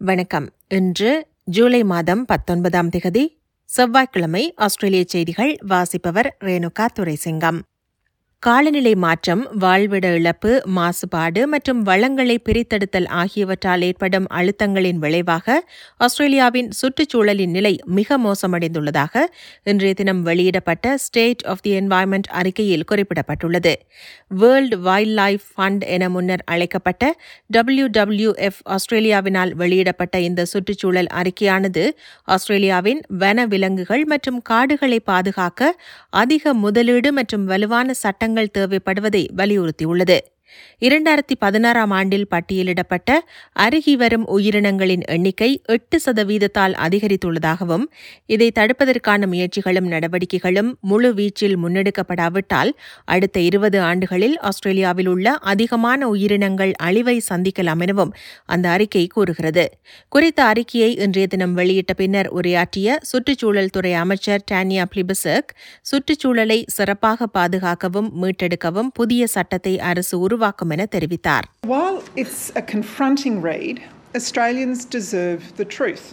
வணக்கம் இன்று ஜூலை மாதம் பத்தொன்பதாம் திகதி செவ்வாய்க்கிழமை ஆஸ்திரேலிய செய்திகள் வாசிப்பவர் ரேணுகா துரைசிங்கம் காலநிலை மாற்றம் வாழ்விட இழப்பு மாசுபாடு மற்றும் வளங்களை பிரித்தெடுத்தல் ஆகியவற்றால் ஏற்படும் அழுத்தங்களின் விளைவாக ஆஸ்திரேலியாவின் சுற்றுச்சூழலின் நிலை மிக மோசமடைந்துள்ளதாக இன்றைய தினம் வெளியிடப்பட்ட ஸ்டேட் ஆஃப் தி என்வாயன்மெண்ட் அறிக்கையில் குறிப்பிடப்பட்டுள்ளது வேர்ல்டு வைல்ட் லைஃப் ஃபண்ட் என முன்னர் அழைக்கப்பட்ட டபிள்யூ டபிள்யூ எஃப் ஆஸ்திரேலியாவினால் வெளியிடப்பட்ட இந்த சுற்றுச்சூழல் அறிக்கையானது ஆஸ்திரேலியாவின் வன விலங்குகள் மற்றும் காடுகளை பாதுகாக்க அதிக முதலீடு மற்றும் வலுவான சட்டங்கள் தேவைப்படுவதை வலியுறுத்தியுள்ளது இரண்டாயிரத்தி பதினாறாம் ஆண்டில் பட்டியலிடப்பட்ட அருகி வரும் உயிரினங்களின் எண்ணிக்கை எட்டு சதவீதத்தால் அதிகரித்துள்ளதாகவும் இதை தடுப்பதற்கான முயற்சிகளும் நடவடிக்கைகளும் முழு வீச்சில் முன்னெடுக்கப்படாவிட்டால் அடுத்த இருபது ஆண்டுகளில் ஆஸ்திரேலியாவில் உள்ள அதிகமான உயிரினங்கள் அழிவை சந்திக்கலாம் எனவும் அந்த அறிக்கை கூறுகிறது குறித்த அறிக்கையை இன்றைய தினம் வெளியிட்ட பின்னர் உரையாற்றிய சுற்றுச்சூழல் துறை அமைச்சர் டானியா பிளிபசக் சுற்றுச்சூழலை சிறப்பாக பாதுகாக்கவும் மீட்டெடுக்கவும் புதிய சட்டத்தை அரசு உருவாக்கும் என தெரிவித்தார் While it's a confronting read, Australians deserve the truth.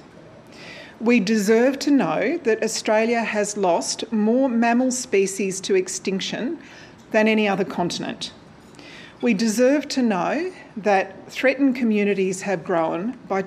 We deserve to know that Australia has lost more mammal species to extinction than any other continent. We deserve to know that threatened communities have grown by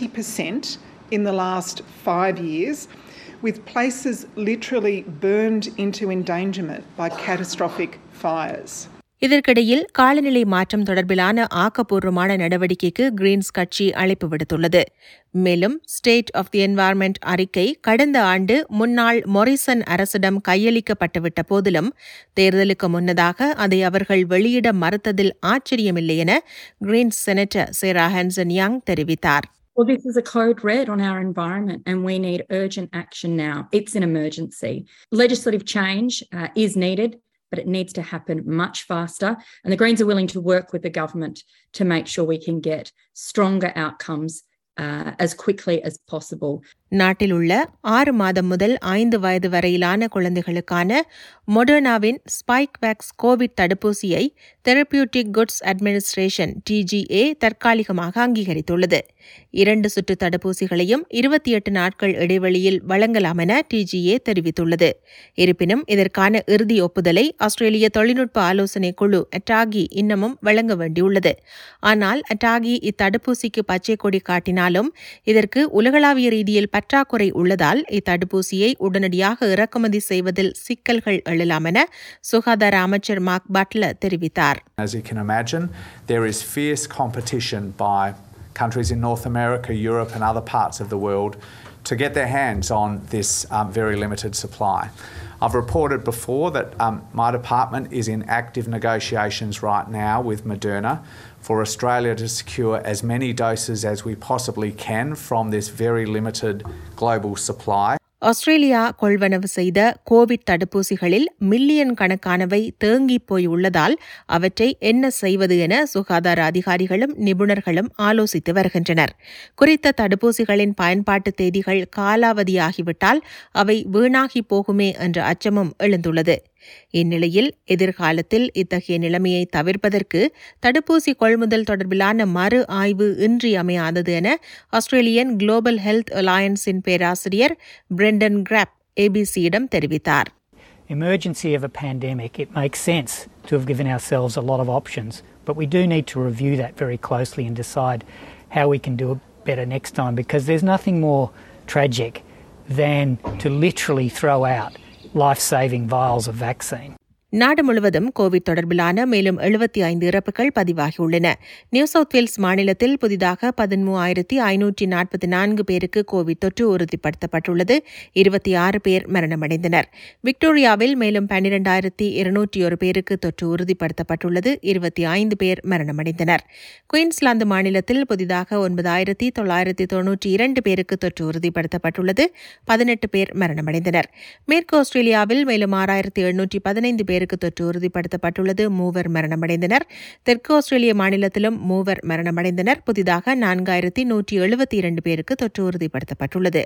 20% in the last five years, with places literally burned into endangerment by catastrophic fires. இதற்கிடையில் காலநிலை மாற்றம் தொடர்பிலான ஆக்கப்பூர்வமான நடவடிக்கைக்கு Green's கட்சி அழைப்பு விடுத்துள்ளது மேலும் ஸ்டேட் ஆஃப் தி என்வாயர்மெண்ட் அறிக்கை கடந்த ஆண்டு முன்னாள் மொரிசன் அரசிடம் கையளிக்கப்பட்டுவிட்ட போதிலும் தேர்தலுக்கு முன்னதாக அதை அவர்கள் வெளியிட மறுத்ததில் ஆச்சரியமில்லை என Greens senator Sarah Hanson Young தெரிவித்தார் Well, this is a code red on our environment, and we need urgent action now. It's an emergency. Legislative change uh, is needed, but it needs to happen much faster. And the Greens are willing to work with the government to make sure we can get stronger outcomes uh, as quickly as possible. நாட்டில் உள்ள ஆறு மாதம் முதல் ஐந்து வயது வரையிலான குழந்தைகளுக்கான மொடர்னாவின் ஸ்பைக் வேக்ஸ் கோவிட் தடுப்பூசியை தெரபியூட்டிக் குட்ஸ் அட்மினிஸ்ட்ரேஷன் டிஜிஏ தற்காலிகமாக அங்கீகரித்துள்ளது இரண்டு சுற்று தடுப்பூசிகளையும் இருபத்தி எட்டு நாட்கள் இடைவெளியில் வழங்கலாம் என டிஜிஏ தெரிவித்துள்ளது இருப்பினும் இதற்கான இறுதி ஒப்புதலை ஆஸ்திரேலிய தொழில்நுட்ப ஆலோசனை குழு அட்டாகி இன்னமும் வழங்க வேண்டியுள்ளது ஆனால் அட்டாகி இத்தடுப்பூசிக்கு பச்சை கொடி காட்டினாலும் இதற்கு உலகளாவிய ரீதியில் பற்றாக்குறை உள்ளதால் இத்தடுப்பூசியை உடனடியாக இறக்குமதி செய்வதில் சிக்கல்கள் எழலாம் என சுகாதார அமைச்சர் மார்க் பட்லர் தெரிவித்தார் As you can imagine, there is fierce competition by countries in North America, Europe, and other parts of the world to get their hands on this um, very limited supply. I've reported before that um, my department is in active negotiations right now with Moderna for Australia to secure as many doses as we possibly can from this very limited global supply. Australia கொள்வனவு செய்த Covid தடுப்பூசிகளில் million கணக்கானவை தேங்கிப் போய் உள்ளதால் அவற்றை என்ன செய்வது என சுகாதார அதிகாரிகளும் நிபுணர்களும் ஆலோசித்து வருகின்றனர் குறித்த தடுப்பூசிகளின் பயன்பாட்டு தேதிகள் காலாவதியாகிவிட்டால் அவை வீணாகி போகுமே என்ற அச்சமும் எழுந்துள்ளது இந்நிலையில் எதிர்காலத்தில் இத்தகைய நிலைமையை தவிர்ப்பதற்கு தடுப்பூசி கொள்முதல் தொடர்பிலான மறு ஆய்வு இன்றியமையாதது என ஆஸ்திரேலியன் குளோபல் ஹெல்த் அலையன்ஸின் பேராசிரியர் பிரெண்டன் கிராப் ஏபிசியிடம் தெரிவித்தார் emergency of a pandemic, it makes sense to have given ourselves a lot of options, but we do need to review that very closely and decide how we can do it better next time because there's nothing more tragic than to literally throw out life saving vials of vaccine. நாடு முழுவதும் Covid தொடர்பிலான மேலும் எழுபத்தி ஐந்து இறப்புகள் பதிவாகியுள்ளன new south Wales மாநிலத்தில் புதிதாக பதிமூவாயிரத்தி ஐநூற்றி நாற்பத்தி நான்கு பேருக்கு கோவிட் தொற்று உறுதிப்படுத்தப்பட்டுள்ளது இருபத்தி ஆறு பேர் மரணமடைந்தனர் விக்டோரியாவில் மேலும் பன்னிரண்டாயிரத்தி இருநூற்றி ஒரு பேருக்கு தொற்று உறுதிப்படுத்தப்பட்டுள்ளது இருபத்தி ஐந்து பேர் மரணமடைந்தனர் குயின்ஸ்லாந்து மாநிலத்தில் புதிதாக ஒன்பதாயிரத்தி தொள்ளாயிரத்தி தொன்னூற்றி இரண்டு பேருக்கு தொற்று உறுதிப்படுத்தப்பட்டுள்ளது பதினெட்டு பேர் மரணமடைந்தனர் மேற்கு ஆஸ்திரேலியாவில் மேலும் ஆறாயிரத்தி எழுநூற்றி பதினைந்து பேருக்கு தொற்று உறுதிப்படுத்தப்பட்டுள்ளது மூவர் மரணமடைந்தனர் தெற்கு ஆஸ்திரேலிய மாநிலத்திலும் மூவர் மரணமடைந்தனர் புதிதாக நான்காயிரத்தி நூற்றி எழுபத்தி இரண்டு பேருக்கு தொற்று உறுதிப்படுத்தப்பட்டுள்ளது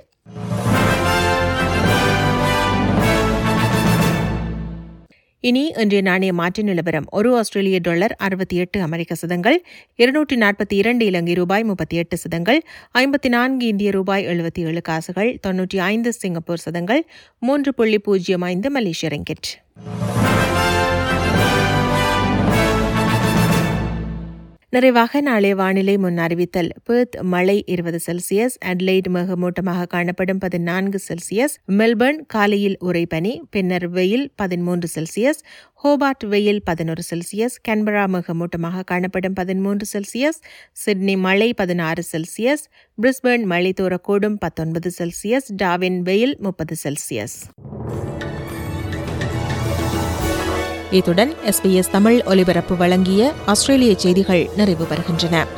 இனி இன்றைய நாணய மாற்று நிலவரம் ஒரு ஆஸ்திரேலிய டாலர் அறுபத்தி எட்டு அமெரிக்க சதங்கள் இருநூற்றி நாற்பத்தி இரண்டு இலங்கை ரூபாய் முப்பத்தி எட்டு சதங்கள் ஐம்பத்தி நான்கு இந்திய ரூபாய் எழுபத்தி ஏழு காசுகள் தொன்னூற்றி ஐந்து சிங்கப்பூர் சதங்கள் மூன்று புள்ளி பூஜ்ஜியம் ஐந்து மலேசிய ரிங்கெட் நிறைவாக நாளை வானிலை முன் அறிவித்தல் பெர்த் மழை இருபது செல்சியஸ் அட்லைட் மேகமூட்டமாக காணப்படும் பதினான்கு செல்சியஸ் மெல்பர்ன் காலையில் உறைபனி பின்னர் வெயில் பதிமூன்று செல்சியஸ் ஹோபார்ட் வெயில் பதினொரு செல்சியஸ் கேன்பரா மேகமூட்டமாக காணப்படும் பதிமூன்று செல்சியஸ் சிட்னி மழை பதினாறு செல்சியஸ் பிரிஸ்பர்ன் மழை தூரக்கூடும் பத்தொன்பது செல்சியஸ் டாவின் வெயில் முப்பது செல்சியஸ் இத்துடன் எஸ்பிஎஸ் தமிழ் ஒலிபரப்பு வழங்கிய ஆஸ்திரேலிய செய்திகள் நிறைவு பெறுகின்றன